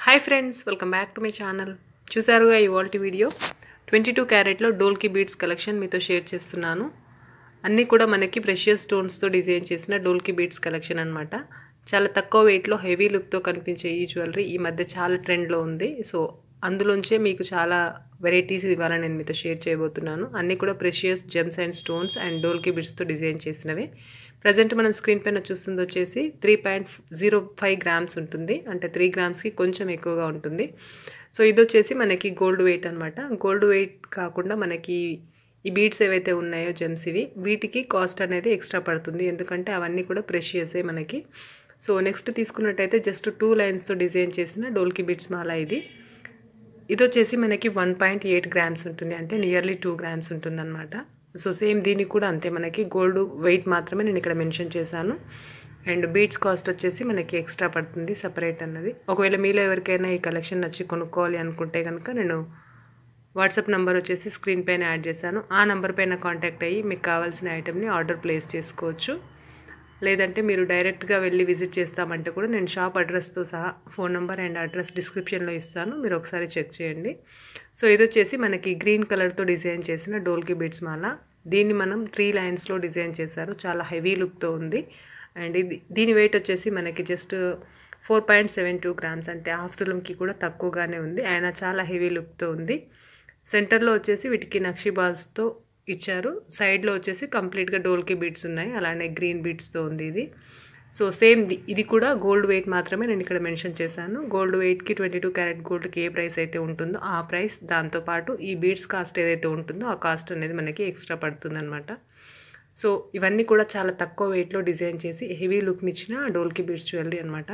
hi friends welcome back to my channel చూసారుగా ఈ వాల్టి వీడియో ట్వంటీ టూ క్యారెట్లో డోల్కి బీడ్స్ కలెక్షన్ మీతో షేర్ చేస్తున్నాను అన్నీ కూడా మనకి ప్రెషియస్ స్టోన్స్తో డిజైన్ చేసిన డోల్కి బీడ్స్ కలెక్షన్ అనమాట చాలా తక్కువ వెయిట్లో హెవీ లుక్తో కనిపించే ఈ జ్యువెలరీ ఈ మధ్య చాలా ట్రెండ్లో ఉంది సో అందులోంచే మీకు చాలా వెరైటీస్ ఇవాళ నేను మీతో షేర్ చేయబోతున్నాను అన్నీ కూడా precious gems and stones and dholki బిడ్స్తో డిజైన్ చేసినవి ప్రజెంట్ మనం స్క్రీన్ పైన చూస్తుంది వచ్చేసి three point zero five grams ఉంటుంది అంటే త్రీ గ్రామ్స్కి కొంచెం ఎక్కువగా ఉంటుంది సో ఇది వచ్చేసి మనకి గోల్డ్ వెయిట్ అనమాట గోల్డ్ వెయిట్ కాకుండా మనకి ఈ బీడ్స్ ఏవైతే ఉన్నాయో జెమ్స్ ఇవి వీటికి కాస్ట్ అనేది ఎక్స్ట్రా పడుతుంది ఎందుకంటే అవన్నీ కూడా ప్రెషియసే మనకి సో నెక్స్ట్ తీసుకున్నట్టయితే జస్ట్ టూ లైన్స్తో డిజైన్ చేసిన డోల్కి బీడ్స్ మాల ఇది ఇది వచ్చేసి మనకి వన్ పాయింట్ ఎయిట్ గ్రామ్స్ ఉంటుంది అంటే నియర్లీ టూ గ్రామ్స్ ఉంటుంది అనమాట సో సేమ్ దీనికి కూడా అంతే మనకి గోల్డ్ వెయిట్ మాత్రమే నేను ఇక్కడ మెన్షన్ చేశాను అండ్ బీడ్స్ కాస్ట్ వచ్చేసి మనకి ఎక్స్ట్రా పడుతుంది సపరేట్ అన్నది ఒకవేళ మీలో ఎవరికైనా ఈ కలెక్షన్ నచ్చి కొనుక్కోవాలి అనుకుంటే కనుక నేను వాట్సాప్ నెంబర్ వచ్చేసి స్క్రీన్ పైన యాడ్ చేశాను ఆ నెంబర్ పైన కాంటాక్ట్ అయ్యి మీకు కావాల్సిన ఐటెంని ఆర్డర్ ప్లేస్ చేసుకోవచ్చు లేదంటే మీరు డైరెక్ట్గా వెళ్ళి విజిట్ చేస్తామంటే కూడా నేను షాప్ అడ్రస్తో సహా ఫోన్ నెంబర్ అండ్ అడ్రస్ డిస్క్రిప్షన్లో ఇస్తాను మీరు ఒకసారి చెక్ చేయండి సో ఇది వచ్చేసి మనకి గ్రీన్ కలర్తో డిజైన్ చేసిన డోల్కి బీడ్స్ మాల దీన్ని మనం త్రీ లైన్స్లో డిజైన్ చేశారు చాలా హెవీ లుక్తో ఉంది అండ్ ఇది దీని వెయిట్ వచ్చేసి మనకి just four point seven two grams అంటే హాఫ్ తులంకి కూడా తక్కువగానే ఉంది ఆయన చాలా హెవీ లుక్తో ఉంది సెంటర్లో వచ్చేసి వీటికి నక్షి బాల్స్తో ఇచ్చారు సైడ్లో వచ్చేసి కంప్లీట్గా డోల్కి బీడ్స్ ఉన్నాయి అలానే గ్రీన్ బీడ్స్తో ఉంది ఇది సో సేమ్ ఇది కూడా గోల్డ్ వెయిట్ మాత్రమే నేను ఇక్కడ మెన్షన్ చేశాను గోల్డ్ వెయిట్కి ట్వంటీ టూ క్యారెట్ గోల్డ్కి ఏ ప్రైస్ అయితే ఉంటుందో ఆ ప్రైస్ దాంతోపాటు ఈ బీడ్స్ కాస్ట్ ఏదైతే ఉంటుందో ఆ కాస్ట్ అనేది మనకి ఎక్స్ట్రా పడుతుందన్నమాట సో ఇవన్నీ కూడా చాలా తక్కువ వెయిట్లో డిజైన్ చేసి హెవీ లుక్ని ఇచ్చిన డోల్కి బీడ్స్ జ్యువెలరీ అనమాట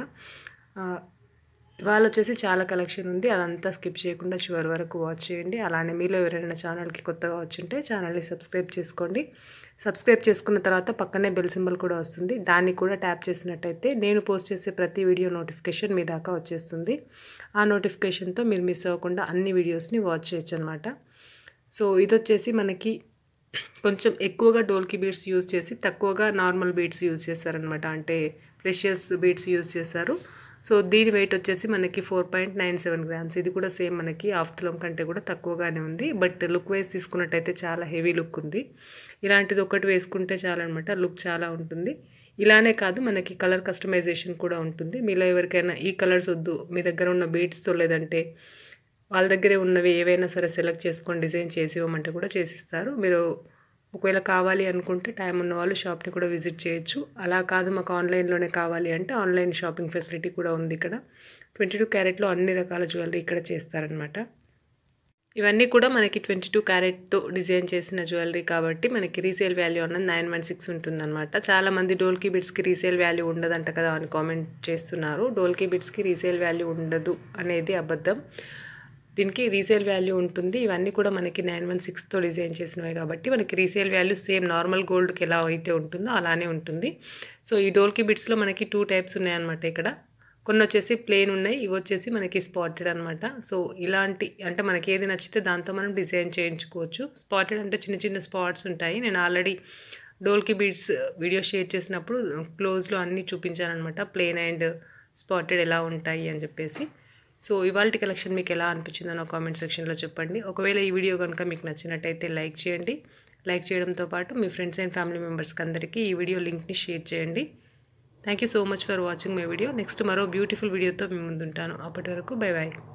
ఇవాళ వచ్చేసి చాలా కలెక్షన్ ఉంది అదంతా స్కిప్ చేయకుండా చివరి వరకు వాచ్ చేయండి అలానే మీలో ఎవరైనా ఛానల్కి కొత్తగా వచ్చుంటే ఛానల్ని సబ్స్క్రైబ్ చేసుకోండి సబ్స్క్రైబ్ చేసుకున్న తర్వాత పక్కనే బెల్ సింబల్ కూడా వస్తుంది దాన్ని కూడా ట్యాప్ చేసినట్టయితే నేను పోస్ట్ చేసే ప్రతి వీడియో నోటిఫికేషన్ మీ దాకా వచ్చేస్తుంది ఆ నోటిఫికేషన్తో మీరు మిస్ అవ్వకుండా అన్ని వీడియోస్ని వాచ్ చేయొచ్చు అనమాట సో ఇది వచ్చేసి మనకి కొంచెం ఎక్కువగా డోల్కి బీడ్స్ యూజ్ చేసి తక్కువగా నార్మల్ బీడ్స్ యూజ్ చేశారనమాట అంటే ప్రెషియస్ బీడ్స్ యూజ్ చేశారు సో దీని వెయిట్ వచ్చేసి మనకి four point nine seven grams ఇది కూడా సేమ్ మనకి హాఫ్ తులం కంటే కూడా తక్కువగానే ఉంది బట్ లుక్ వైజ్ తీసుకున్నట్టయితే చాలా హెవీ లుక్ ఉంది ఇలాంటిది ఒకటి వేసుకుంటే చాలన్నమాట లుక్ చాలా ఉంటుంది ఇలానే కాదు మనకి కలర్ కస్టమైజేషన్ కూడా ఉంటుంది మీలో ఎవరికైనా ఈ కలర్స్ వద్దు మీ దగ్గర ఉన్న బీడ్స్తో లేదంటే వాళ్ళ దగ్గరే ఉన్నవి ఏవైనా సరే సెలెక్ట్ చేసుకొని డిజైన్ చేసి ఇవ్వమంటే కూడా చేసిస్తారు మీరు ఒకవేళ కావాలి అనుకుంటే టైం ఉన్న వాళ్ళు షాప్ని కూడా విజిట్ చేయొచ్చు అలా కాదు మాకు ఆన్లైన్లోనే కావాలి అంటే ఆన్లైన్ షాపింగ్ ఫెసిలిటీ కూడా ఉంది ఇక్కడ ట్వంటీ టూ క్యారెట్లో అన్ని రకాల జ్యువెలరీ ఇక్కడ చేస్తారనమాట ఇవన్నీ కూడా మనకి ట్వంటీ టూ క్యారెట్తో డిజైన్ చేసిన జ్యువెలరీ కాబట్టి మనకి రీసేల్ వాల్యూ అన్నది నైన్ వన్ సిక్స్ ఉంటుందన్నమాట చాలామంది డోల్కీ బిడ్స్కి రీసేల్ వాల్యూ ఉండదంట కదా అని కామెంట్ చేస్తున్నారు డోల్కీ బిడ్స్కి రీసేల్ వాల్యూ ఉండదు అనేది అబద్ధం దీనికి రీసేల్ వాల్యూ ఉంటుంది ఇవన్నీ కూడా మనకి నైన్ వన్ సిక్స్తో డిజైన్ చేసినవి కాబట్టి మనకి రీసేల్ వాల్యూ సేమ్ నార్మల్ గోల్డ్కి ఎలా అయితే ఉంటుందో అలానే ఉంటుంది సో ఈ డోల్కి బిట్స్లో మనకి టూ టైప్స్ ఉన్నాయన్నమాట ఇక్కడ కొన్ని వచ్చేసి ప్లేన్ ఉన్నాయి ఇవి వచ్చేసి మనకి స్పాటెడ్ అనమాట సో ఇలాంటి అంటే మనకి ఏది నచ్చితే దాంతో మనం డిజైన్ చేయించుకోవచ్చు స్పాటెడ్ అంటే చిన్న చిన్న స్పాట్స్ ఉంటాయి నేను already dholki beads video share చేసినప్పుడు క్లోజ్లో అన్నీ చూపించాను అనమాట ప్లేన్ అండ్ స్పాటెడ్ ఎలా ఉంటాయి అని చెప్పేసి సో ఇవాళ కలెక్షన్ మీకు ఎలా అనిపించిందో నా కామెంట్ సెక్షన్లో చెప్పండి ఒకవేళ ఈ వీడియో కనుక మీకు నచ్చినట్టయితే లైక్ చేయండి లైక్ చేయడంతో పాటు మీ ఫ్రెండ్స్ అండ్ ఫ్యామిలీ మెంబర్స్కి అందరికీ ఈ వీడియో లింక్ని షేర్ చేయండి thank you so much for watching my video next మరో బ్యూటిఫుల్ వీడియోతో మీ ముందుంటాను అప్పటి వరకు బై బాయ్